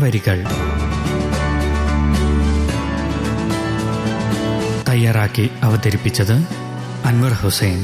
വരികൾ തയ്യാറാക്കി അവതരിപ്പിച്ചത് അൻവർ ഹുസൈൻ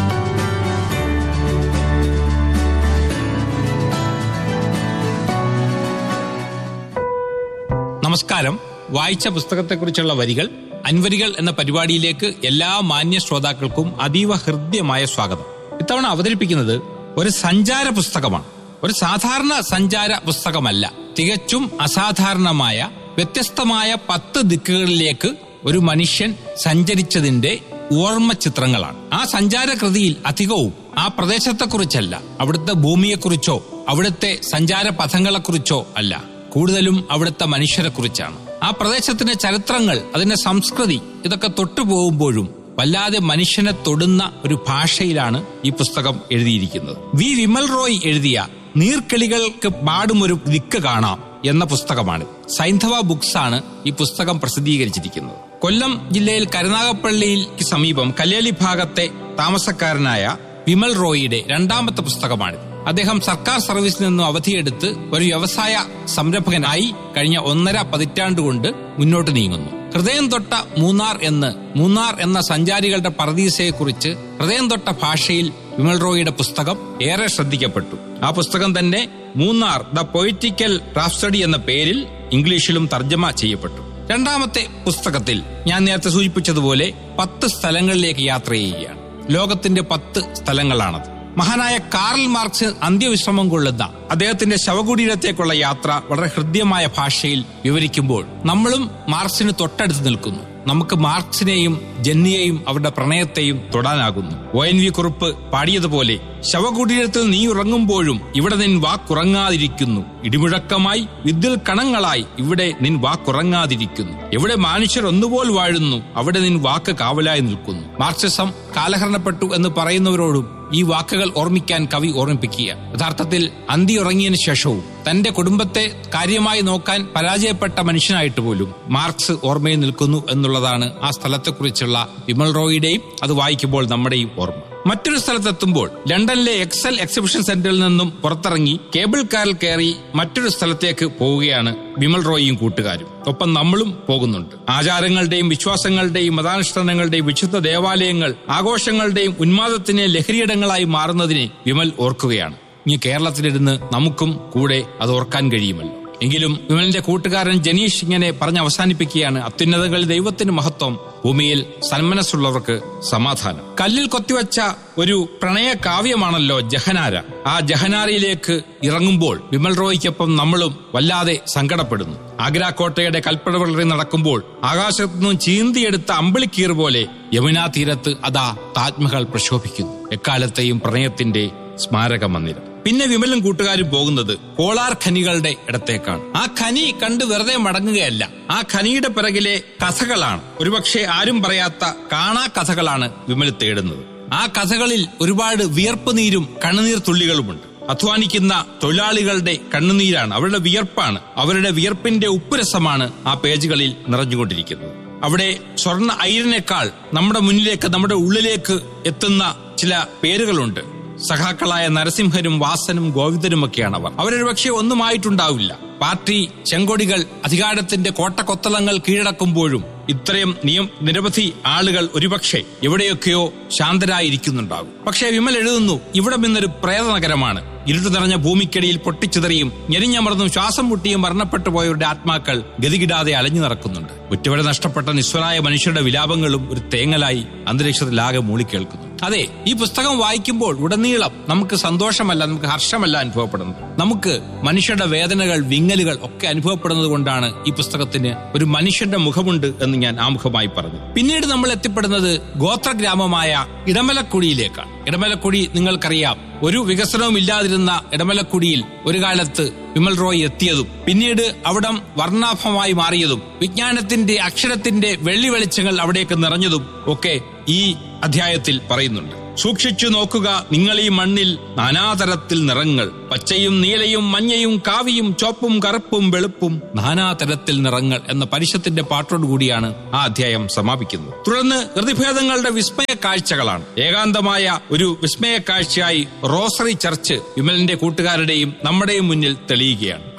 നമസ്കാരം വായിച്ച പുസ്തകത്തെക്കുറിച്ചുള്ള വരികൾ അൻവരികൾ എന്ന പരിപാടിയിലേക്ക് എല്ലാ മാന്യ ശ്രോതാക്കൾക്കും അതീവ ഹൃദ്യമായ സ്വാഗതം ഇത്തവണ അവതരിപ്പിക്കുന്നത് ഒരു സഞ്ചാര പുസ്തകമാണ് ഒരു സാധാരണ സഞ്ചാര പുസ്തകമല്ല തികച്ചും അസാധാരണമായ വ്യത്യസ്തമായ പത്ത് ദിക്കുകളിലേക്ക് ഒരു മനുഷ്യൻ സഞ്ചരിച്ചതിന്റെ ഓർമ്മ ചിത്രങ്ങളാണ് ആ സഞ്ചാരകൃതിയിൽ അധികവും ആ പ്രദേശത്തെക്കുറിച്ചല്ല അവിടുത്തെ ഭൂമിയെക്കുറിച്ചോ അവിടുത്തെ സഞ്ചാര പഥങ്ങളെക്കുറിച്ചോ അല്ല കൂടുതലും അവിടുത്തെ മനുഷ്യരെ കുറിച്ചാണ് ആ പ്രദേശത്തിന്റെ ചരിത്രങ്ങൾ അതിന്റെ സംസ്കൃതി ഇതൊക്കെ തൊട്ടു പോകുമ്പോഴും വല്ലാതെ മനുഷ്യനെ തൊടുന്ന ഒരു ഭാഷയിലാണ് ഈ പുസ്തകം എഴുതിയിരിക്കുന്നത് വി വിമൽ റോയ് എഴുതിയ നീർക്കിളികൾക്ക് പാടും ഒരു ദിക്ക് കാണാം എന്ന പുസ്തകമാണ് സൈന്ധവ ബുക്സ് ആണ് ഈ പുസ്തകം പ്രസിദ്ധീകരിച്ചിരിക്കുന്നത് കൊല്ലം ജില്ലയിൽ കരുനാഗപ്പള്ളിക്ക് സമീപം കല്യാലി ഭാഗത്തെ താമസക്കാരനായ വിമൽ റോയിയുടെ രണ്ടാമത്തെ പുസ്തകമാണിത് അദ്ദേഹം സർക്കാർ സർവീസിൽ നിന്നും അവധിയെടുത്ത് ഒരു വ്യവസായ സംരംഭകനായി കഴിഞ്ഞ ഒന്നര പതിറ്റാണ്ട് കൊണ്ട് മുന്നോട്ട് നീങ്ങുന്നു ഹൃദയം തൊട്ട മൂന്നാർ എന്ന് മൂന്നാർ എന്ന സഞ്ചാരികളുടെ പറദീസയെക്കുറിച്ച് ഹൃദയം തൊട്ട ഭാഷയിൽ വിമൽ റോയിയുടെ പുസ്തകം ഏറെ ശ്രദ്ധിക്കപ്പെട്ടു ആ പുസ്തകം തന്നെ മൂന്നാർ ദ പൊയിറ്റിക്കൽ റാഫ്സ്റ്റഡി എന്ന പേരിൽ ഇംഗ്ലീഷിലും തർജ്ജമ ചെയ്യപ്പെട്ടു രണ്ടാമത്തെ പുസ്തകത്തിൽ ഞാൻ നേരത്തെ സൂചിപ്പിച്ചതുപോലെ പത്ത് സ്ഥലങ്ങളിലേക്ക് യാത്ര ചെയ്യുകയാണ് ലോകത്തിന്റെ പത്ത് സ്ഥലങ്ങളാണത് മഹാനായ കാറൽ മാർക്സ് അന്ത്യവിശ്രമം കൊള്ളുന്ന അദ്ദേഹത്തിന്റെ ശവകുടീരത്തേക്കുള്ള യാത്ര വളരെ ഹൃദ്യമായ ഭാഷയിൽ വിവരിക്കുമ്പോൾ നമ്മളും മാർക്സിന് തൊട്ടടുത്ത് നിൽക്കുന്നു നമുക്ക് മാർക്സിനെയും ജെന്നിയെയും അവരുടെ പ്രണയത്തെയും തൊടാനാകുന്നു ഒ എൻ വി കുറിപ്പ് പാടിയതുപോലെ ശവകുടീരത്തിൽ നീ ഉറങ്ങുമ്പോഴും ഇവിടെ നിൻ വാക്കുറങ്ങാതിരിക്കുന്നു ഇടിമുഴക്കമായി വിദ്യുൽ കണങ്ങളായി ഇവിടെ നിൻ വാക്കുറങ്ങാതിരിക്കുന്നു എവിടെ മനുഷ്യർ ഒന്നുപോൽ വാഴുന്നു അവിടെ നിൻ വാക്ക് കാവലായി നിൽക്കുന്നു മാർക്സിസം കാലഹരണപ്പെട്ടു എന്ന് പറയുന്നവരോടും ഈ വാക്കുകൾ ഓർമ്മിക്കാൻ കവി ഓർമ്മിപ്പിക്കുക യഥാർത്ഥത്തിൽ അന്തി ഉറങ്ങിയതിനു ശേഷവും തന്റെ കുടുംബത്തെ കാര്യമായി നോക്കാൻ പരാജയപ്പെട്ട മനുഷ്യനായിട്ട് പോലും മാർക്സ് ഓർമ്മയിൽ നിൽക്കുന്നു എന്നുള്ളതാണ് ആ സ്ഥലത്തെക്കുറിച്ചുള്ള വിമൽ റോയിയുടെയും അത് വായിക്കുമ്പോൾ നമ്മുടെയും ഓർമ്മ മറ്റൊരു സ്ഥലത്തെത്തുമ്പോൾ ലണ്ടനിലെ എക്സൽ എക്സിബിഷൻ സെന്ററിൽ നിന്നും പുറത്തിറങ്ങി കേബിൾ കാറിൽ കയറി മറ്റൊരു സ്ഥലത്തേക്ക് പോവുകയാണ് വിമൽ റോയിയും കൂട്ടുകാരും ഒപ്പം നമ്മളും പോകുന്നുണ്ട് ആചാരങ്ങളുടെയും വിശ്വാസങ്ങളുടെയും മതാനുഷ്ഠാനങ്ങളുടെയും വിശുദ്ധ ദേവാലയങ്ങൾ ആഘോഷങ്ങളുടെയും ഉന്മാദത്തിന് ലഹരിയിടങ്ങളായി മാറുന്നതിനെ വിമൽ ഓർക്കുകയാണ് ഇനി കേരളത്തിലിരുന്ന് നമുക്കും കൂടെ അത് ഓർക്കാൻ കഴിയുമല്ലോ എങ്കിലും വിമലിന്റെ കൂട്ടുകാരൻ ജനീഷ് ഇങ്ങനെ പറഞ്ഞ് അവസാനിപ്പിക്കുകയാണ് അത്യുന്നതങ്ങളിൽ ദൈവത്തിന് മഹത്വം ഭൂമിയിൽ സന്മനസ്സുള്ളവർക്ക് സമാധാനം കല്ലിൽ കൊത്തിവച്ച ഒരു പ്രണയ കാവ്യമാണല്ലോ ജഹനാര ആ ജഹനാരയിലേക്ക് ഇറങ്ങുമ്പോൾ വിമൽ റോയ്ക്കൊപ്പം നമ്മളും വല്ലാതെ സങ്കടപ്പെടുന്നു ആഗ്രാക്കോട്ടയുടെ കൽപ്പന വിളറി നടക്കുമ്പോൾ ആകാശത്തു നിന്നും ചീന്തിയെടുത്ത അമ്പിളിക്കീർ പോലെ യമുനാ തീരത്ത് അതാ താജ്മഹൽ പ്രശോഭിക്കുന്നു എക്കാലത്തെയും പ്രണയത്തിന്റെ സ്മാരക മന്ദിരം പിന്നെ വിമലും കൂട്ടുകാരും പോകുന്നത് കോളാർ ഖനികളുടെ ഇടത്തേക്കാണ് ആ ഖനി കണ്ട് വെറുതെ മടങ്ങുകയല്ല ആ ഖനിയുടെ പിറകിലെ കഥകളാണ് ഒരുപക്ഷെ ആരും പറയാത്ത കാണാ കഥകളാണ് വിമൽ തേടുന്നത് ആ കഥകളിൽ ഒരുപാട് വിയർപ്പ് നീരും കണ്ണുനീർ തുള്ളികളുമുണ്ട് അധ്വാനിക്കുന്ന തൊഴിലാളികളുടെ കണ്ണുനീരാണ് അവരുടെ വിയർപ്പാണ് അവരുടെ വിയർപ്പിന്റെ ഉപ്പുരസമാണ് ആ പേജുകളിൽ നിറഞ്ഞുകൊണ്ടിരിക്കുന്നത് അവിടെ സ്വർണ്ണ ഐരനേക്കാൾ നമ്മുടെ മുന്നിലേക്ക് നമ്മുടെ ഉള്ളിലേക്ക് എത്തുന്ന ചില പേരുകളുണ്ട് സഖാക്കളായ നരസിംഹനും വാസനും ഗോവിന്ദനുമൊക്കെയാണ് അവർ അവരൊരു പക്ഷേ ഒന്നുമായിട്ടുണ്ടാവില്ല പാർട്ടി ചെങ്കൊടികൾ അധികാരത്തിന്റെ കോട്ടക്കൊത്തളങ്ങൾ കീഴടക്കുമ്പോഴും ഇത്രയും നിയം നിരവധി ആളുകൾ ഒരുപക്ഷെ എവിടെയൊക്കെയോ ശാന്തരായിരിക്കുന്നുണ്ടാകും പക്ഷേ വിമൽ എഴുതുന്നു ഇവിടെ നിന്നൊരു പ്രേത നഗരമാണ് ഇരുട്ട് നിറഞ്ഞ ഭൂമിക്കടിയിൽ പൊട്ടിച്ചിതറിയും ഞെരിഞ്ഞമർന്നും ശ്വാസം മുട്ടിയും മരണപ്പെട്ടു പോയവരുടെ ആത്മാക്കൾ ഗതികിടാതെ അലഞ്ഞു നടക്കുന്നുണ്ട് ഉറ്റവരെ നഷ്ടപ്പെട്ട നിസ്വരായ മനുഷ്യരുടെ വിലാപങ്ങളും ഒരു തേങ്ങലായി അന്തരീക്ഷത്തിലാകെ മൂളിക്കേൾക്കുന്നു അതെ ഈ പുസ്തകം വായിക്കുമ്പോൾ ഉടനീളം നമുക്ക് സന്തോഷമല്ല നമുക്ക് ഹർഷമല്ല അനുഭവപ്പെടുന്നത് നമുക്ക് മനുഷ്യരുടെ വേദനകൾ വിങ്ങലുകൾ ഒക്കെ അനുഭവപ്പെടുന്നത് കൊണ്ടാണ് ഈ പുസ്തകത്തിന് ഒരു മനുഷ്യന്റെ മുഖമുണ്ട് എന്ന് ഞാൻ ആമുഖമായി പറഞ്ഞു പിന്നീട് നമ്മൾ എത്തിപ്പെടുന്നത് ഗോത്രഗ്രാമമായ ഇടമലക്കുടിയിലേക്കാണ് ഇടമലക്കുടി നിങ്ങൾക്കറിയാം ഒരു വികസനവും ഇല്ലാതിരുന്ന ഇടമലക്കുടിയിൽ ഒരു കാലത്ത് വിമൽ റോയ് എത്തിയതും പിന്നീട് അവിടം വർണ്ണാഭമായി മാറിയതും വിജ്ഞാനത്തിന്റെ അക്ഷരത്തിന്റെ വെള്ളി വെളിച്ചങ്ങൾ അവിടേക്ക് നിറഞ്ഞതും ഒക്കെ ഈ അധ്യായത്തിൽ പറയുന്നുണ്ട് സൂക്ഷിച്ചു നോക്കുക നിങ്ങൾ ഈ മണ്ണിൽ നാനാതരത്തിൽ നിറങ്ങൾ പച്ചയും നീലയും മഞ്ഞയും കാവിയും ചോപ്പും കറുപ്പും വെളുപ്പും നാനാതരത്തിൽ നിറങ്ങൾ എന്ന പരിഷത്തിന്റെ പാട്ടോടുകൂടിയാണ് ആ അധ്യായം സമാപിക്കുന്നത് തുടർന്ന് കൃതിഭേദങ്ങളുടെ വിസ്മയ കാഴ്ചകളാണ് ഏകാന്തമായ ഒരു വിസ്മയ കാഴ്ചയായി റോസറി ചർച്ച് വിമലിന്റെ കൂട്ടുകാരുടെയും നമ്മുടെയും മുന്നിൽ തെളിയുകയാണ് അവിടെ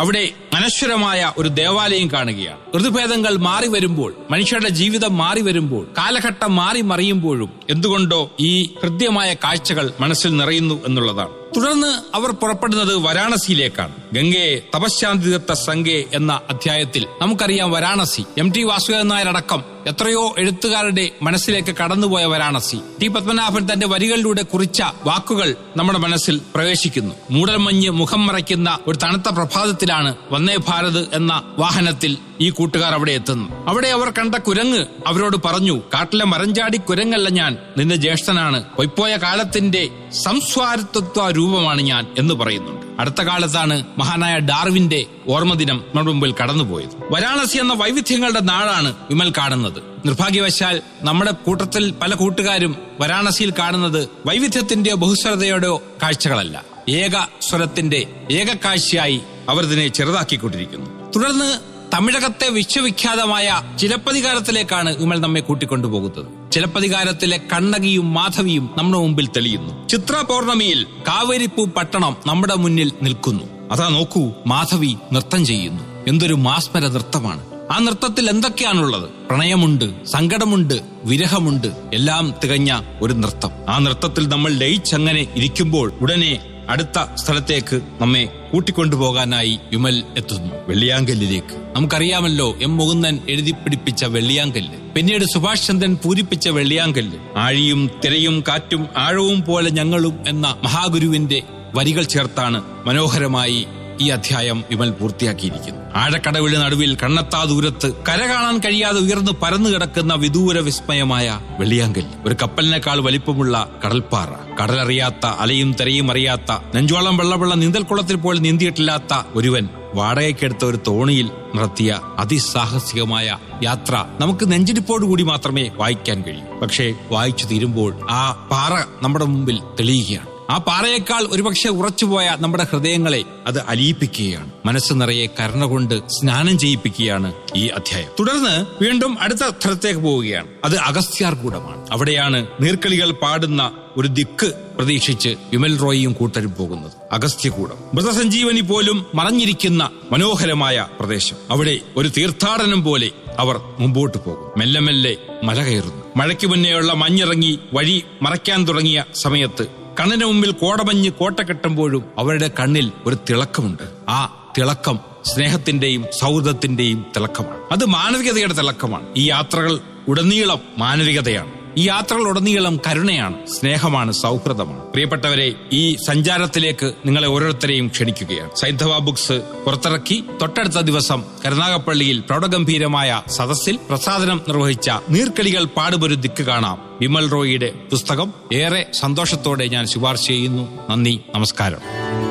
അനശ്വരമായ ഒരു ദേവാലയം കാണുകയാണ് ഋതുഭേദങ്ങൾ മാറി വരുമ്പോൾ മനുഷ്യരുടെ ജീവിതം മാറി വരുമ്പോൾ കാലഘട്ടം മാറി മറിയുമ്പോഴും എന്തുകൊണ്ടോ ഈ ഹൃദ്യമായ കാഴ്ചകൾ മനസ്സിൽ നിറയുന്നു എന്നുള്ളതാണ് തുടർന്ന് അവർ പുറപ്പെടുന്നത് വാരാണസിയിലേക്കാണ് ഗംഗെ തപശാന്തി തീർത്ത സംഘെ എന്ന അധ്യായത്തിൽ നമുക്കറിയാം വാരാണസി എം ടി വാസുദേവൻ നായർ അടക്കം എത്രയോ എഴുത്തുകാരുടെ മനസ്സിലേക്ക് കടന്നുപോയ വാരാണസി ടി പത്മനാഭൻ തന്റെ വരികളിലൂടെ കുറിച്ച വാക്കുകൾ നമ്മുടെ മനസ്സിൽ പ്രവേശിക്കുന്നു മൂടൽമഞ്ഞ് മുഖം മറയ്ക്കുന്ന ഒരു തണുത്ത പ്രഭാതത്തിലാണ് വന്ദേ ഭാരത് എന്ന വാഹനത്തിൽ ഈ കൂട്ടുകാർ അവിടെ എത്തുന്നു അവിടെ അവർ കണ്ട കുരങ്ങ് അവരോട് പറഞ്ഞു കാട്ടിലെ മരഞ്ചാടി കുരങ്ങല്ല ഞാൻ നിന്റെ ജ്യേഷ്ഠനാണ് പൊയ്പോയ കാലത്തിന്റെ സംസ്വാരത്വ രൂപമാണ് ഞാൻ എന്ന് പറയുന്നുണ്ട് അടുത്ത കാലത്താണ് മഹാനായ ഡാർവിന്റെ ഓർമ്മദിനം നമ്മുടെ മുമ്പിൽ കടന്നുപോയത് വാരാണസി എന്ന വൈവിധ്യങ്ങളുടെ നാടാണ് വിമൽ കാണുന്നത് നിർഭാഗ്യവശാൽ നമ്മുടെ കൂട്ടത്തിൽ പല കൂട്ടുകാരും വാരാണസിയിൽ കാണുന്നത് വൈവിധ്യത്തിന്റെയോ ബഹുസ്വരതയുടെയോ കാഴ്ചകളല്ല ഏക സ്വരത്തിന്റെ ഏക കാഴ്ചയായി അവർ ഇതിനെ ചെറുതാക്കിക്കൊണ്ടിരിക്കുന്നു തുടർന്ന് തമിഴകത്തെ വിശ്വവിഖ്യാതമായ ചിലപ്പതികാരത്തിലേക്കാണ് വിമൽ നമ്മെ കൂട്ടിക്കൊണ്ടുപോകുന്നത് ചിലപ്പതികാരത്തിലെ കണ്ണകിയും മാധവിയും നമ്മുടെ മുമ്പിൽ തെളിയുന്നു ചിത്ര പൗർണമിയിൽ കാവേരിപ്പൂ പട്ടണം നമ്മുടെ മുന്നിൽ നിൽക്കുന്നു അതാ നോക്കൂ മാധവി നൃത്തം ചെയ്യുന്നു എന്തൊരു മാസ്മര നൃത്തമാണ് ആ നൃത്തത്തിൽ എന്തൊക്കെയാണുള്ളത് പ്രണയമുണ്ട് സങ്കടമുണ്ട് വിരഹമുണ്ട് എല്ലാം തികഞ്ഞ ഒരു നൃത്തം ആ നൃത്തത്തിൽ നമ്മൾ ലയിച്ചങ്ങനെ ഇരിക്കുമ്പോൾ ഉടനെ അടുത്ത സ്ഥലത്തേക്ക് നമ്മെ കൂട്ടിക്കൊണ്ടുപോകാനായി വിമൽ എത്തുന്നു വെള്ളിയാങ്കല്ലിലേക്ക് നമുക്കറിയാമല്ലോ എം മുകുന്ദൻ എഴുതി പിടിപ്പിച്ച വെള്ളിയാങ്കല്ല് പിന്നീട് സുഭാഷ് ചന്ദ്രൻ പൂരിപ്പിച്ച വെള്ളിയാങ്കല്ല് ആഴിയും തിരയും കാറ്റും ആഴവും പോലെ ഞങ്ങളും എന്ന മഹാഗുരുവിന്റെ വരികൾ ചേർത്താണ് മനോഹരമായി ഈ അധ്യായം വിമൽ പൂർത്തിയാക്കിയിരിക്കുന്നു ആഴക്കടവിന് നടുവിൽ കണ്ണെത്താ ദൂരത്ത് കര കാണാൻ കഴിയാതെ ഉയർന്നു പരന്നു കിടക്കുന്ന വിദൂര വിസ്മയമായ വെള്ളിയാങ്കല്ല് ഒരു കപ്പലിനേക്കാൾ വലിപ്പമുള്ള കടൽപ്പാറ കടലറിയാത്ത അലയും തെരയും അറിയാത്ത നെഞ്ചോളം വെള്ളമുള്ള നീന്തൽക്കുളത്തിൽ പോലും നീന്തിയിട്ടില്ലാത്ത ഒരുവൻ വാടകയ്ക്കെടുത്ത ഒരു തോണിയിൽ നടത്തിയ അതിസാഹസികമായ യാത്ര നമുക്ക് നെഞ്ചിടിപ്പോടുകൂടി മാത്രമേ വായിക്കാൻ കഴിയൂ പക്ഷേ വായിച്ചു തീരുമ്പോൾ ആ പാറ നമ്മുടെ മുമ്പിൽ തെളിയുകയാണ് ആ പാറയേക്കാൾ ഒരുപക്ഷെ ഉറച്ചുപോയ നമ്മുടെ ഹൃദയങ്ങളെ അത് അലിയിപ്പിക്കുകയാണ് മനസ്സ് നിറയെ കരുണ കൊണ്ട് സ്നാനം ചെയ്യിപ്പിക്കുകയാണ് ഈ അധ്യായം തുടർന്ന് വീണ്ടും അടുത്ത സ്ഥലത്തേക്ക് പോവുകയാണ് അത് അഗസ്ത്യാർകൂടമാണ് അവിടെയാണ് നീർക്കളികൾ പാടുന്ന ഒരു ദിക്ക് പ്രതീക്ഷിച്ച് വിമൽ റോയിയും കൂട്ടരും പോകുന്നത് അഗസ്ത്യകൂടം മൃതസഞ്ജീവനി പോലും മറഞ്ഞിരിക്കുന്ന മനോഹരമായ പ്രദേശം അവിടെ ഒരു തീർത്ഥാടനം പോലെ അവർ മുമ്പോട്ട് പോകും മെല്ലെ മെല്ലെ മല കയറുന്നു മഴയ്ക്ക് മുന്നേയുള്ള മഞ്ഞിറങ്ങി വഴി മറയ്ക്കാൻ തുടങ്ങിയ സമയത്ത് കണ്ണിന് മുമ്പിൽ കോടമഞ്ഞ് കോട്ട കെട്ടുമ്പോഴും അവരുടെ കണ്ണിൽ ഒരു തിളക്കമുണ്ട് ആ തിളക്കം സ്നേഹത്തിന്റെയും സൗഹൃദത്തിന്റെയും തിളക്കമാണ് അത് മാനവികതയുടെ തിളക്കമാണ് ഈ യാത്രകൾ ഉടനീളം മാനവികതയാണ് ഈ യാത്രകൾ ഉടനീളം കരുണയാണ് സ്നേഹമാണ് സൗഹൃദമാണ് പ്രിയപ്പെട്ടവരെ ഈ സഞ്ചാരത്തിലേക്ക് നിങ്ങളെ ഓരോരുത്തരെയും ക്ഷണിക്കുകയാണ് സൈന്ധവ ബുക്സ് പുറത്തിറക്കി തൊട്ടടുത്ത ദിവസം കരുനാഗപ്പള്ളിയിൽ പ്രൗഢഗംഭീരമായ സദസ്സിൽ പ്രസാദനം നിർവഹിച്ച നീർക്കളികൾ പാടുപൊരു ദിക്ക് കാണാം വിമൽ റോയിയുടെ പുസ്തകം ഏറെ സന്തോഷത്തോടെ ഞാൻ ശുപാർശ ചെയ്യുന്നു നന്ദി നമസ്കാരം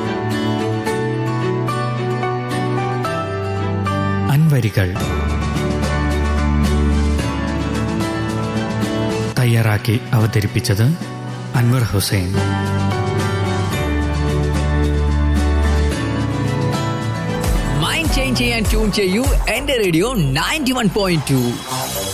അൻവരികൾ തയ്യാറാക്കി അവതരിപ്പിച്ചത് അൻവർ ഹുസൈൻ മൈൻഡ് ചേഞ്ച് ചെയ്യാൻ ട്യൂൺ ചെയ്യൂ എന്റെ radio ninety one point to